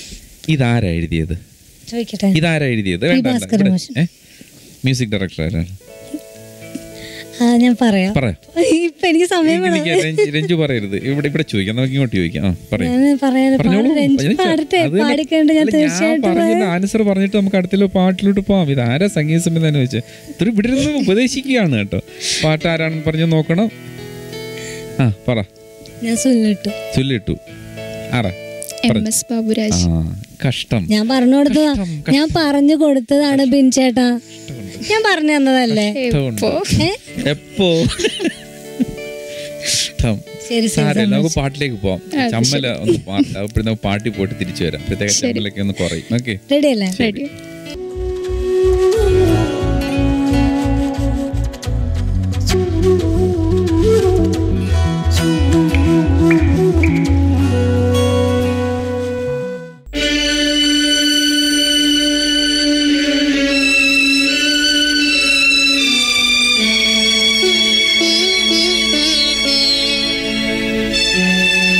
ഇതാരാ എഴുതിയത് ചോദിക്കട്ടെ ഇതാരാ എഴുതിയത് പി വേണ്ട ഭാസ്കരൻ മാഷ്. മ്യൂസിക് ഡയറക്ടർ ആരാണ് ആ ഞാൻ പറയാം പറയാം ഇപ്പൊ എനിക്ക് സമയം വേണം എനിക്ക് രഞ്ജു- രഞ്ജു പറയരുത് ഇവിടെ ഇവിടെ ചോദിക്കാം നമുക്ക് ഇങ്ങോട്ട് ചോദിക്കാം ആ പറയാം ഞാൻ പറയാൻ പറഞ്ഞോളൂ രഞ്ജി ഞാൻ ചോ- പാടട്ടെ അത് തന്നെ. പാടിക്കേണ്ട ഞാൻ അല്ല, തീർച്ചയായിട്ടും പറഞ്ഞതിന്റെ ആൻസർ പറഞ്ഞിട്ട് നമുക്ക് അടുത്തുള്ള പാട്ടിലോട്ട് പോവാം ഇത് ആരാ സംഗീത സംവിധാനം വെച്ച് ഇത്ര ഇവിടെ ഇരുന്ന് ഉപദേശിക്കുകയാണ് കേട്ടോ പാട്ട് ആരാണെന്ന് പറഞ്ഞു നോക്കണം ആ പറ ഞാൻ സുല്ലിട്ടു ചൊല്ലിട്ടു ആറാ എം എസ് ബാബുരാജ് ആ കഷ്ടം ഞാൻ പറഞ്ഞു കൊടുത്തതാ ഞാൻ പറഞ്ഞു കൊടുത്തതാണ് ബിൻചേട്ടാ ഞാൻ പറഞ്ഞു തന്നതല്ലേ കഷ്ടമുണ്ട്. ഏ? എപ്പോ കഷ്ടം ശരി ശരി സാരമില്ല നമുക്ക് പാട്ടിലേക്ക് പോവാം ചമ്മല ഒന്ന് പാട്ട് അപ്പോഴും നമുക്ക് പാട്ടി പോയിട്ട് തിരിച്ചു വരാം അപ്പോഴത്തേക്ക് ചമ്മലൊക്കെ ഒന്ന് കുറയും ഓക്കെ റെഡി അല്ലേ റെഡി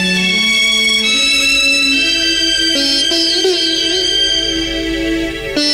Thank you.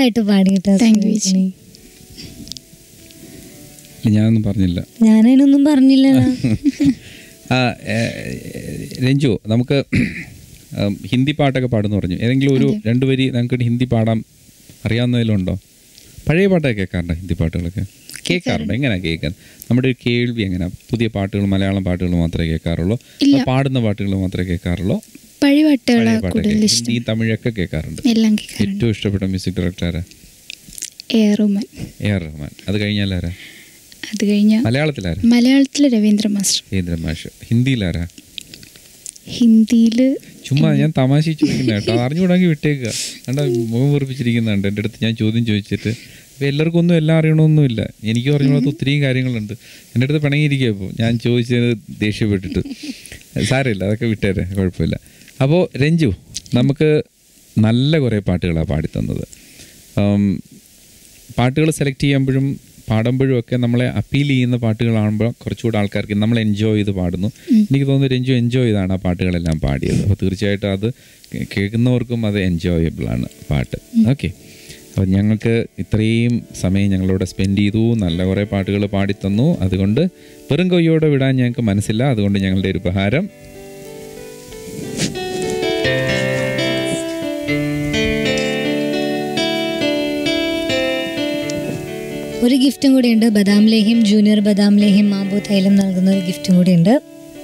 നന്നായിട്ട് പാടിയിട്ട് Thank you, ചേച്ചി. ഞാനൊന്നും പറഞ്ഞില്ല ഞാനതിനൊന്നും പറഞ്ഞില്ലല്ലോ ആ ഏ, രഞ്ജു നമുക്ക് ഉം, ഹിന്ദി പാട്ടൊക്കെ പാടുന്നു പറഞ്ഞു ഏതെങ്കിലും ഒരു രണ്ടു വരി നമുക്ക് ഹിന്ദി പാടാൻ അറിയാവുന്നതിലുണ്ടോ പഴയ പാട്ടൊക്കെ കേൾക്കാറുണ്ടോ ഹിന്ദി പാട്ടുകളൊക്കെ കേൾക്കാറുണ്ടോ എങ്ങനെയാ കേൾക്കാൻ നമ്മുടെ ഒരു കേൾവി എങ്ങനെയാ പുതിയ പാട്ടുകൾ മലയാളം പാട്ടുകൾ മാത്രമേ കേൾക്കാറുള്ളൂ ഇല്ല. അതോ പാടുന്ന പാട്ടുകൾ മാത്രമേ കേൾക്കാറുള്ളൂ പഴയ പഴയ പാട്ടുകളാണ് പാട്ടൊക്കെ കൂടുതൽ ഇഷ്ടം ഹിന്ദി തമിഴൊക്കെ കേൾക്കാറുണ്ട് എല്ലാം കേൾക്കാറുണ്ട് ഏറ്റവും ഇഷ്ടപ്പെട്ട മ്യൂസിക് ഡയറക്ടർ ആരാ A R Rahman A R Rahman അത് കഴിഞ്ഞാൽ ആരാ അത് കഴിഞ്ഞ മലയാളത്തിലാരാ മലയാളത്തിലെ രവീന്ദ്ര മാസ്റ്റർ കേന്ദ്ര മാഷ് ഹിന്ദിയിലാരാ ഹിന്ദിയിൽ ചുമ്മാ ഞാൻ തമാശ ചോദിക്കുന്ന കേട്ടോ അറിഞ്ഞുകൂടാങ്കിൽ വിട്ടേക്കുക കണ്ട മുഖം വീർപ്പിച്ചിരിക്കുന്നുണ്ട് എൻ്റെ അടുത്ത് ഞാൻ ചോദ്യം ചോദിച്ചിട്ട് ഇപ്പം എല്ലാവർക്കും ഒന്നും എല്ലാം അറിയണമെന്നൊന്നുമില്ല എനിക്ക് അറിഞ്ഞുകൂടാത്ത ഒത്തിരി കാര്യങ്ങളുണ്ട് എൻ്റെ അടുത്ത് പിണങ്ങിയിരിക്കുക ഇപ്പോൾ ഞാൻ ചോദിച്ചത് ദേഷ്യപ്പെട്ടിട്ട് സാരമില്ല അതൊക്കെ വിട്ടേരെ കുഴപ്പമില്ല അപ്പോൾ രഞ്ജു നമുക്ക് നല്ല കുറേ പാട്ടുകളാണ് പാടിത്തന്നത് പാട്ടുകൾ സെലക്ട് ചെയ്യുമ്പോഴും പാടുമ്പോഴും ഒക്കെ നമ്മളെ അപ്പീൽ ചെയ്യുന്ന പാട്ടുകളാകുമ്പോൾ കുറച്ചുകൂടെ ആൾക്കാർക്ക് നമ്മൾ എൻജോയ് ചെയ്ത് പാടുന്നു എനിക്ക് തോന്നുന്നു രഞ്ജു എൻജോയ് ചെയ്താണ് ആ പാട്ടുകളെല്ലാം പാടിയത് അപ്പോൾ തീർച്ചയായിട്ടും അത് കേ- കേൾക്കുന്നവർക്കും അത് എൻജോയബിൾ ആണ് പാട്ട് ഓക്കെ അപ്പോൾ ഞങ്ങൾക്ക് ഇത്രയും സമയം ഞങ്ങളോട് സ്പെൻഡ് ചെയ്തു നല്ല കുറേ പാട്ടുകൾ പാടിത്തന്നു അതുകൊണ്ട് വെറും കൊയ്യോടെ വിടാൻ ഞങ്ങൾക്ക് മനസ്സില്ല അതുകൊണ്ട് ഞങ്ങളുടെ ഒരു ഉപഹാരം ഒരു ഗിഫ്റ്റും കൂടി ഉണ്ട് ബദാം ലേഹ്യം ജൂനിയർ ബദാം ലേഹ്യം മാമ്പൂ തൈലം നൽകുന്ന ഒരു ഗിഫ്റ്റും കൂടി ഉണ്ട്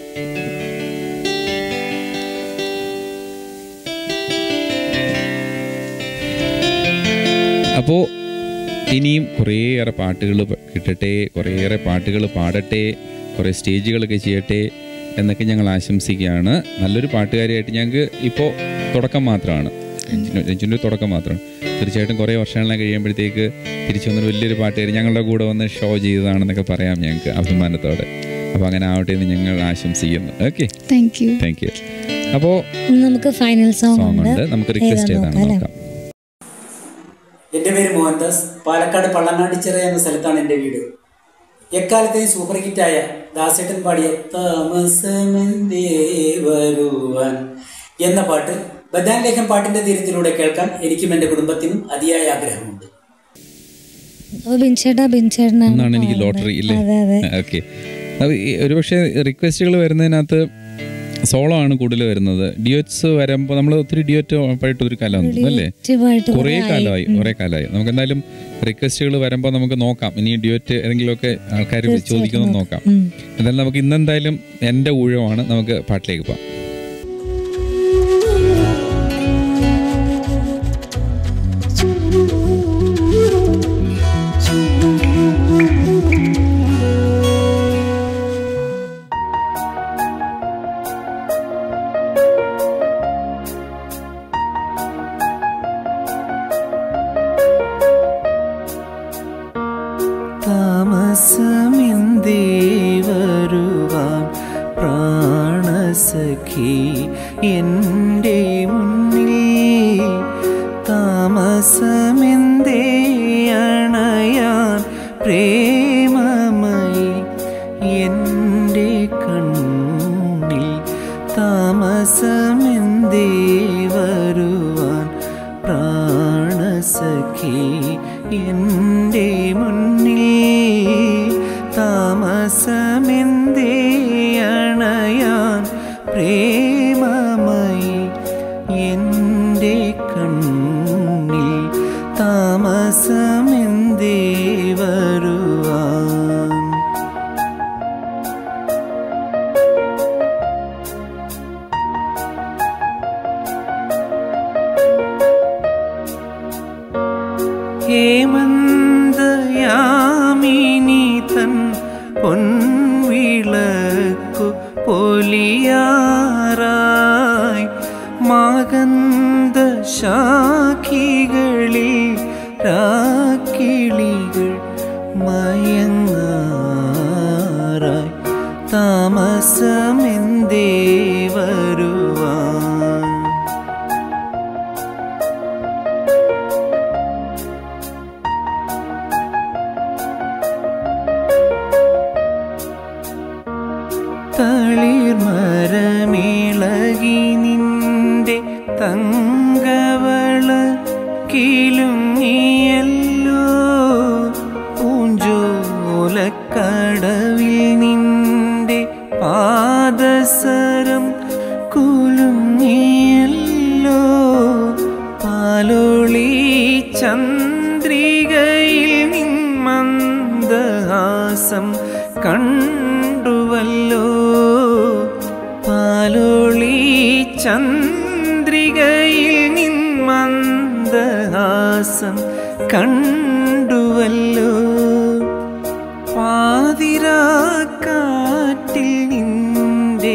അപ്പോൾ ഇനിയും കുറേയേറെ പാട്ടുകൾ കിട്ടട്ടെ കുറേയേറെ പാട്ടുകൾ പാടട്ടെ കുറേ സ്റ്റേജുകളൊക്കെ ചെയ്യട്ടെ എന്നൊക്കെ ഞങ്ങൾ ആശംസിക്കുകയാണ് നല്ലൊരു പാട്ടുകാരിയായിട്ട് ഞങ്ങൾക്ക് ഇപ്പോൾ തുടക്കം മാത്രമാണ് രഞ്ജിന് രഞ്ജിൻ്റെ ഒരു തുടക്കം മാത്രമാണ് തീർച്ചയായിട്ടും കുറേ വർഷങ്ങളെ കഴിയുമ്പോഴത്തേക്ക് തിരിച്ചു വന്നൊരു വലിയൊരു പാട്ടുകാരി ഞങ്ങളുടെ കൂടെ വന്ന് ഷോ ചെയ്തതാണെന്നൊക്കെ പറയാം ഞങ്ങൾക്ക് അഭിമാനത്തോടെ അപ്പോൾ അങ്ങനെ ആവട്ടെ എന്ന് ഞങ്ങൾ ആശംസിക്കുന്നു okay thank you thank you അപ്പോൾ ഇനി നമുക്ക് ഫൈനൽ സോങ് സോങ് ഉണ്ട് ഉണ്ട് നമുക്ക് റിക്വസ്റ്റ് ഏതാ ചെയ്താണ് നോക്കാം, അല്ലേ? നോക്കാം എൻ്റെ പേര് മോഹൻദാസ് പാലക്കാട് പള്ളങ്ങാട്ടിച്ചിറ എന്ന സ്ഥലത്താണ് എൻ്റെ വീട് എക്കാലത്തെയും സൂപ്പർ ഹിറ്റായ ദാസേട്ടൻ പാടിയ താമസമെന്തേ വരുവാൻ എന്ന പാട്ട് ബദാൻ ലേഖം പാട്ടിന്റെ തീരത്തിലൂടെ കേൾക്കാൻ എനിക്കും എൻ്റെ കുടുംബത്തിനും അതിയായ ആഗ്രഹമുണ്ട് അപ്പൊ ബിൻചേട്ടാ ബിൻചേട്ടനാണ് എന്നാണ് എനിക്ക് പാടുന്നത്. ലോട്ടറി ഇല്ലേ അതെ അതെ ഓക്കെ ഒരുപക്ഷെ റിക്വസ്റ്റുകൾ വരുന്നതിനകത്ത് സോളോ ആണ് കൂടുതൽ വരുന്നത് ഡിയോറ്റ്സ് വരുമ്പോൾ നമ്മൾ ഒത്തിരി ഡിയോറ്റ് ആയിട്ട് ഒരു കാലം വന്നു അല്ലേ ആക്റ്റീവായിട്ട് കുറേ കാലമായി കുറേ കാലമായി നമുക്ക് എന്തായാലും റിക്വസ്റ്റുകൾ വരുമ്പോൾ നമുക്ക് നോക്കാം ഇനി ഡിയോറ്റ് ഏതെങ്കിലുമൊക്കെ ആൾക്കാർ ചോദിക്കുന്നത് നോക്കാം ഉം. എന്തായാലും നമുക്ക് ഇന്നെന്തായാലും എൻ്റെ ഊഴമാണ് നമുക്ക് പാട്ടിലേക്ക് പോകാം താമസമെന്തേ വരുവാൻ പ്രാണസഖി എൻ്റെ മുന്നിൽ താമസമെന്തേ അണയാൻ പ്രേമമായി എൻ്റെ കണ്ണിൽ താമസമെന്തേ വരുവാൻ പ്രാണസഖി എൻ്റെ മുന്നിൽ താമസമെന്തേ അണയാൻ പ്രേമമായി എൻ്റെ കണ്ണിൽ താമസമെന്തേ വരുവാൻ ഹേമന്തയാമിനി തൻ പൊൻവിളക്കു പൊലിയാറായി മാകന്ത ശാഖികളിൽ രാക്കിളികൾ മയങ്ങാറായി താമസമെന്തേ വരുവാൻ തളിർമരമിളകി നിന്റെ തങ്കവള കിലുങ്ങി പാദസരം കുലുങ്ങിയല്ലോ പാലോളി ചന്ദ്രികയിൽ നിന്മന്ദഹാസം കണ്ടുവല്ലോ പാലോളി ചന്ദ്രികയിൽ നിന്മന്ദഹാസം കണ്ടുവല്ലോ പാതിരാക്കാറ്റിൽ നിന്റെ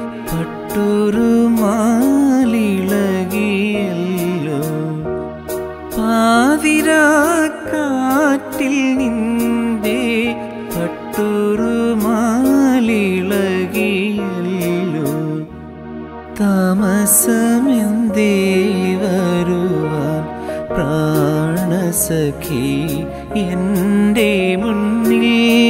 പട്ടുറുമാലിളകിയല്ലോ പാതിരാക്കാറ്റിൽ നിന്റെ പട്ടുറുമാലിളകിയല്ലോ താമസമെന്തേ വരുവാൻ പ്രാണസഖി എൻ്റെ മുന്നിൽ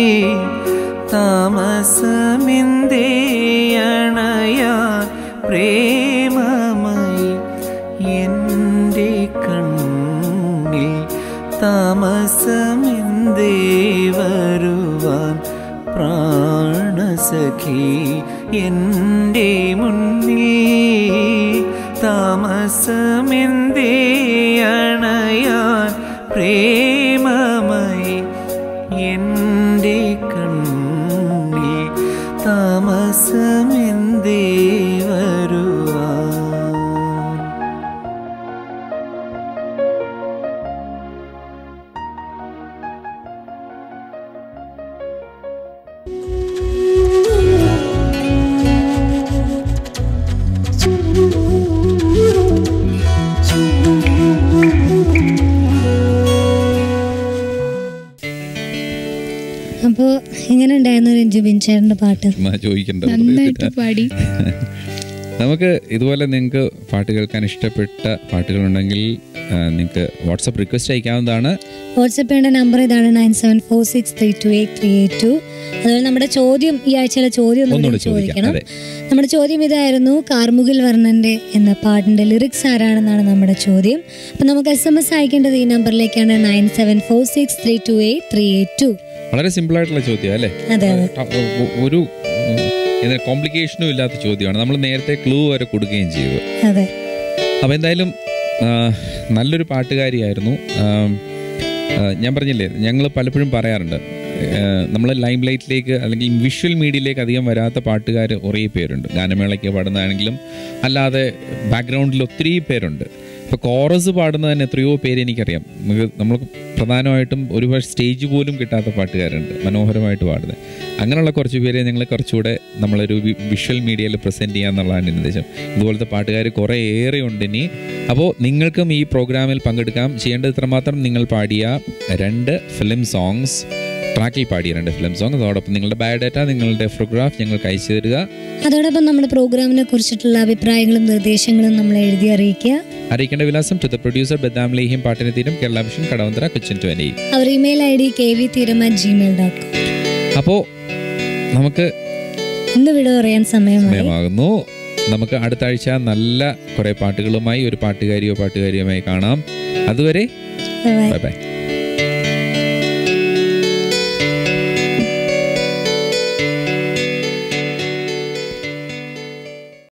താമസമെന്തേ അണയാൻ പ്രേമമായി എൻ്റെ കണ്ണിൽ താമസമെന്തേ വരുവാൻ പ്രാണസഖി എൻ്റെ മുന്നിൽ താമസമെന്തേ അണയാൻ പ്രേമമായി എൻ്റെ കണ്ണിൽ താമസമെന്തേ വരുവാൻ അപ്പോൾ എങ്ങനെ ഉണ്ടായിരുന്നു രഞ്ജുബിൻ ചേട്ടൻ്റെ പാട്ട് ചുമ്മാ ചോദിക്കണ്ട നന്നായിട്ട് പാടി നമുക്ക് ഇതുപോലെ നിങ്ങൾക്ക് പാട്ട് കേൾക്കാൻ ഇഷ്ടപ്പെട്ട പാട്ടുകളുണ്ടെങ്കിൽ നിങ്ങൾക്ക് വാട്സപ്പ് റിക്വസ്റ്റ് അയക്കാവുന്നതാണ് വാട്സപ്പ് ചെയ്യേണ്ട നമ്പർ ഇതാണ് nine seven four six three two eight three eight two അതുപോലെ നമ്മുടെ ചോദ്യം ഈ ആഴ്ചയിലെ ചോദ്യം ഒന്നുകൂടി ഒന്നുകൂടി ചോദിക്കാം, ചോദിക്കണം അതെ. നമ്മുടെ ചോദ്യം ഇതായിരുന്നു കാർമുകിൽ വർണ്ണന്റെ എന്ന പാട്ടിന്റെ ലിറിക്സ് ആരാണെന്നാണ് നമ്മുടെ ചോദ്യം അപ്പം നമുക്ക് എസ് എം എസ് അയക്കേണ്ടത് ഈ നമ്പറിലേക്കാണ് nine seven four six three two eight three eight two വളരെ സിമ്പിൾ ആയിട്ടുള്ള ചോദ്യം അല്ലേ അതെ അതെ ട- ഒ- ഒരു കോംപ്ലിക്കേഷനും ഇല്ലാത്ത ചോദ്യമാണ് നമ്മൾ നേരത്തെ ക്ലൂ വരെ കൊടുക്കുകയും ചെയ്തു അതെ അപ്പോൾ എന്തായാലും ആ, നല്ലൊരു പാട്ടുകാരിയായിരുന്നു ആ, ആ, ഞാൻ പറഞ്ഞില്ലേ ഞങ്ങൾ പലപ്പോഴും പറയാറുണ്ട് നമ്മൾ ലൈം ലൈറ്റിലേക്ക് അല്ലെങ്കിൽ വിഷ്വൽ മീഡിയയിലേക്ക് അധികം വരാത്ത പാട്ടുകാർ കുറേ പേരുണ്ട് ഗാനമേളയ്ക്ക് പാടുന്നതാണെങ്കിലും അല്ലാതെ ബാക്ക്ഗ്രൗണ്ടിൽ ഒത്തിരി പേരുണ്ട് ഇപ്പോൾ കോറസ് പാടുന്ന തന്നെ എത്രയോ പേര് എനിക്കറിയാം നമുക്ക് നമ്മൾ പ്രധാനമായിട്ടും ഒരുപാട് സ്റ്റേജ് പോലും കിട്ടാത്ത പാട്ടുകാരുണ്ട് മനോഹരമായിട്ട് പാടുന്നത് അങ്ങനെയുള്ള കുറച്ച് പേരെ ഞങ്ങൾ കുറച്ചുകൂടെ നമ്മളൊരു വി- വിഷ്വൽ മീഡിയയിൽ പ്രസൻറ്റ് ചെയ്യാന്നുള്ളതാണ് എൻ്റെ ഉദ്ദേശം ഇതുപോലത്തെ പാട്ടുകാർ കുറേ ഏറെ ഉണ്ട് ഇനി അപ്പോൾ നിങ്ങൾക്കും ഈ പ്രോഗ്രാമിൽ പങ്കെടുക്കാം ചെയ്യേണ്ടത് ഇത്രമാത്രം നിങ്ങൾ പാടിയ രണ്ട് ഫിലിം സോങ്സ് ട്രാക്കിൽ പാടിയ രണ്ട് ഫിലിം സോങ് അതോടൊപ്പം നിങ്ങളുടെ ബയോഡാറ്റ നിങ്ങളുടെ ഫോട്ടോഗ്രാഫ് ഞങ്ങൾക്ക് അയച്ചു തരിക അതോടൊപ്പം നമ്മുടെ പ്രോഗ്രാമിനെ കുറിച്ചിട്ടുള്ള അഭിപ്രായങ്ങളും നിർദ്ദേശങ്ങളും നമ്മൾ എഴുതി അറിയിക്കുക അറിയിക്കേണ്ട വിലാസം ടു ദ പ്രൊഡ്യൂസർ ബദാം ലേഹിം പാട്ടിന് തീരം കേരള വിഷൻ കടവന്തര കൊച്ചിൻ ട്വൻറ്റി അവർ email I D K V Theeram at Gmail dot com അപ്പോൾ നമുക്ക് ഇന്ന് വിട പറയാൻ സമയമായി സമയമാകുന്നു നമുക്ക് അടുത്ത ആഴ്ച നല്ല കുറേ പാട്ടുകളുമായി ഒരു പാട്ടുകാരിയോ പാട്ടുകാരിയുമായി കാണാം അതുവരെ Bye bye. Bye bye